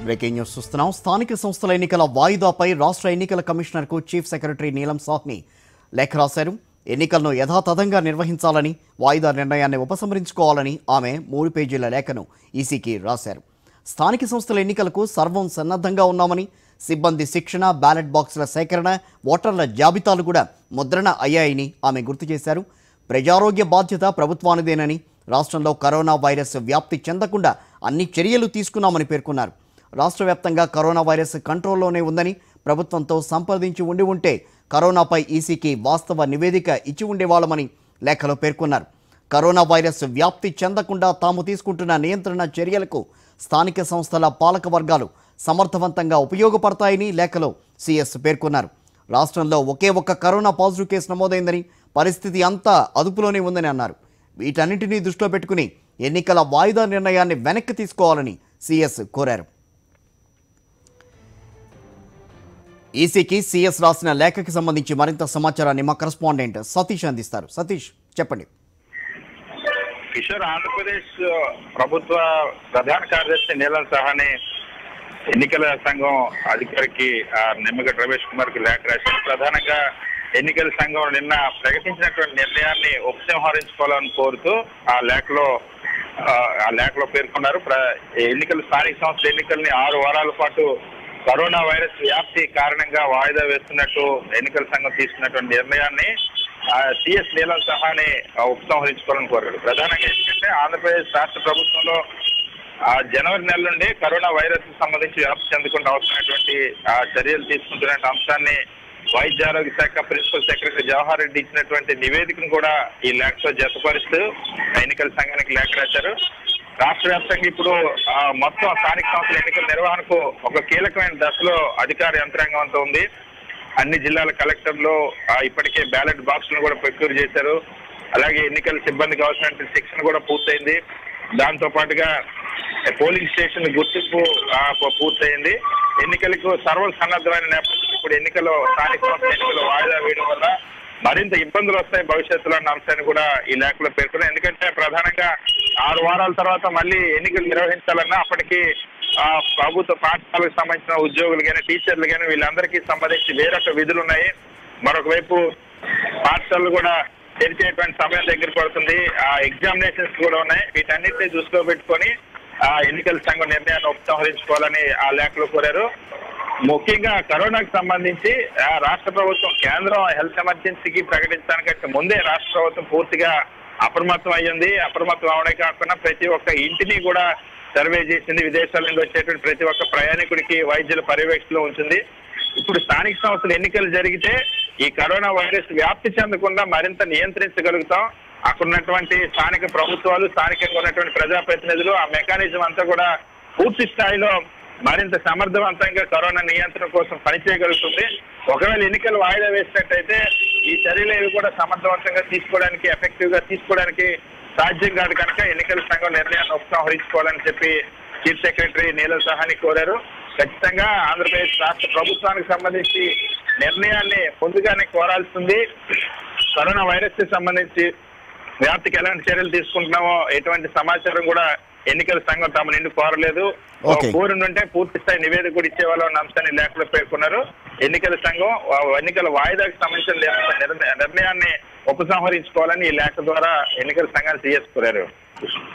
Breaking news చూస్తున్నాం స్థానిక సంస్థల ఎన్నికల వాయిదాపై రాష్ట్ర ఎన్నికల కమిషనర్కు చీఫ్ సెక్రటరీ నీలం సాహ్ని లేఖ రాశారు ఎన్నికలను యథాతథంగా నిర్వహించాలని వాయిదా నిర్ణయాన్ని ఉపసంహరించుకోవాలని ఆమె మూడు పేజీల లేఖను ఈసీకి రాశారు స్థానిక సంస్థల ఎన్నికలకు సర్వం సన్నద్ధంగా ఉన్నామని సిబ్బంది శిక్షణ బ్యాలెట్ బాక్సుల సేకరణ ఓటర్ల జాబితాలు కూడా ముద్రణ అయ్యాయని ఆమె గుర్తు చేశారు ప్రజారోగ్య బాధ్యత ప్రభుత్వానిదేనని రాష్ట్రంలో కరోనా వైరస్ వ్యాప్తి చెందకుండా అన్ని చర్యలు తీసుకున్నామని పేర్కొన్నారు రాష్ట్ర వ్యాప్తంగా కరోనా వైరస్ కంట్రోల్లోనే ఉందని ప్రభుత్వంతో సంప్రదించి ఉండి ఉంటే కరోనాపై ఈసీకి వాస్తవ నివేదిక ఇచ్చి ఉండేవాళ్ళమని లేఖలో పేర్కొన్నారు కరోనా వైరస్ వ్యాప్తి చెందకుండా తాము తీసుకుంటున్న నియంత్రణ చర్యలకు స్థానిక సంస్థల పాలక వర్గాలు సమర్థవంతంగా ఉపయోగపడతాయని లేఖలో సీఎస్ పేర్కొన్నారు రాష్ట్రంలో ఒకే ఒక్క కరోనా పాజిటివ్ కేసు నమోదైందని పరిస్థితి అంతా అదుపులోనే ఉందని అన్నారు వీటన్నింటినీ దృష్టిలో పెట్టుకుని ఎన్నికల వాయిదా నిర్ణయాన్ని వెనక్కి తీసుకోవాలని సీఎస్ కోరారు ఈసీకి సీఎస్ రాసిన లేఖకి సంబంధించి మరింత సమాచారాన్ని మా కరస్పాండెంట్ సతీష్ అందిస్తారు సతీష్ చెప్పండి కిషోర్ ఆంధ్రప్రదేశ్ ప్రభుత్వ ప్రధాన కార్యదర్శి నీలం సహాని ఎన్నికల సంఘం అధికారికి ఆ, నిమ్మగడ్డ రమేష్ కుమార్ కి లేఖ రాశారు ప్రధానంగా ఎన్నికల సంఘం నిన్న ప్రకటించినటువంటి నిర్ణయాన్ని ఉపసంహరించుకోవాలని కోరుతూ ఆ లేఖలో ఆ, ఆ లేఖలో పేర్కొన్నారు ప్ర- ఎన్నికలు స్థానిక సంస్థల ఎన్నికల్ని ఆరు వారాల పాటు కరోనా వైరస్ వ్యాప్తి కారణంగా వాయిదా వేస్తున్నట్టు ఎన్నికల సంఘం తీసుకున్నటువంటి నిర్ణయాన్ని సిఎస్ నీలం సహాని ఆ, ఉపసంహరించుకోవాలని కోరారు ప్రధానంగా ఏంటంటే ఆంధ్రప్రదేశ్ రాష్ట్ర ప్రభుత్వంలో ఆ జనవరి నెల నుండి కరోనా వైరస్ కు సంబంధించి వ్యాప్తి చెందకుండా అవసరమైనటువంటి ఆ, చర్యలు తీసుకుంటున్న అంశాన్ని వైద్య ఆరోగ్య శాఖ ప్రిన్సిపల్ సెక్రటరీ జవహర్ రెడ్డి ఇచ్చినటువంటి నివేదికను కూడా ఈ లేఖతో జతపరుస్తూ ఎన్నికల సంఘానికి లేఖ రాశారు రాష్ట్ర వ్యాప్తంగా ఇప్పుడు ఆ, మొత్తం స్థానిక సంస్థల ఎన్నికల నిర్వహణకు ఒక కీలకమైన దశలో అధికార యంత్రాంగం అంతా ఉంది అన్ని జిల్లాల కలెక్టర్లు ఆ, ఇప్పటికే బ్యాలెట్ బాక్సులను కూడా ప్రొక్యూర్ చేశారు అలాగే ఎన్నికల సిబ్బందికి అవసరమైన శిక్షణ కూడా పూర్తయింది దాంతో పాటుగా పోలింగ్ స్టేషన్ గుర్తింపు ఆ, పూ- పూర్తయింది ఎన్నికలకు సర్వ సన్నద్ధమైన నేపథ్యంలో ఇప్పుడు ఎన్నికలు స్థానిక సంస్థల ఎన్నికలు వాయిదా వేయడం వల్ల మరింత ఇబ్బందులు వస్తాయి భవిష్యత్తులో అన్న అంశాన్ని కూడా ఈ లేఖలో పేర్కొన్నారు ఎందుకంటే ప్రధానంగా ఆరు వారాల తర్వాత మళ్ళీ ఎన్నికలు నిర్వహించాలన్నా అప్పటికి ఆ, ప్రభుత్వ పాఠశాలకు సంబంధించిన ఉద్యోగులు కానీ టీచర్లు కానీ వీళ్ళందరికీ సంబంధించి వేరొక విధులు ఉన్నాయి మరొక వైపు పాఠశాలలు కూడా తెరిచేటువంటి సమయం దగ్గర పడుతుంది ఆ ఎగ్జామినేషన్స్ కూడా ఉన్నాయి వీటన్నిటిని దృష్టిలో పెట్టుకొని ఆ ఎన్నికల సంఘం నిర్ణయాన్ని ఉపసంహరించుకోవాలని ఆ లేఖలో కోరారు ముఖ్యంగా కరోనాకు సంబంధించి ఆ, రాష్ట్ర ప్రభుత్వం కేంద్రం హెల్త్ ఎమర్జెన్సీకి ప్రకటించడానికంటే ముందే రాష్ట్ర ప్రభుత్వం పూర్తిగా అప్రమత్తం అయ్యింది అప్రమత్తం అవడే కాకుండా ప్రతి ఒక్క ఇంటిని కూడా సర్వే చేసింది విదేశాల నుండి వచ్చేటువంటి ప్రతి ఒక్క ప్రయాణికుడికి వైద్యుల పర్యవేక్షణలో ఉంచింది ఇప్పుడు స్థానిక సంస్థల ఎన్నికలు జరిగితే ఈ కరోనా వైరస్ వ్యాప్తి చెందకుండా మరింత నియంత్రించగలుగుతాం అక్కడ ఉన్నటువంటి స్థానిక ప్రభుత్వాలు స్థానికంగా ఉన్నటువంటి ప్రజాప్రతినిధులు ఆ మెకానిజం అంతా కూడా పూర్తి స్థాయిలో మరింత సమర్థవంతంగా కరోనా నియంత్రణ కోసం పనిచేయగలుగుతుంది ఒకవేళ ఎన్నికలు వాయిదా వేసినట్టయితే ఈ చర్యలు ఏవి కూడా సమర్థవంతంగా తీసుకోవడానికి ఎఫెక్టివ్ గా తీసుకోవడానికి సాధ్యం కాదు కనుక ఎన్నికల సంఘం నిర్ణయాన్ని ఉపసంహరించుకోవాలని చెప్పి చీఫ్ సెక్రటరీ నీలం సహాని కోరారు ఖచ్చితంగా ఆంధ్రప్రదేశ్ రాష్ట్ర ప్రభుత్వానికి సంబంధించి నిర్ణయాన్ని ముందుగానే కోరాల్సింది కరోనా వైరస్ కి సంబంధించి వ్యాప్తికి ఎలాంటి చర్యలు తీసుకుంటున్నామో ఎటువంటి సమాచారం కూడా ఎన్నికల సంఘం తమ నుండి కోరలేదు Okay. కోరినుంటే పూర్తి స్థాయి నివేదిక కూడా ఇచ్చేవాళ్ళు అన్న అంశాన్ని లేఖలో పేర్కొన్నారు ఎన్నికల సంఘం ఆ ఎన్నికల వాయిదాకు సంబంధించిన నిర్ణ- నిర్ణయాన్ని ఉపసంహరించుకోవాలని ఈ లేఖ ద్వారా ఎన్నికల సంఘాన్ని సీఎస్ కోరారు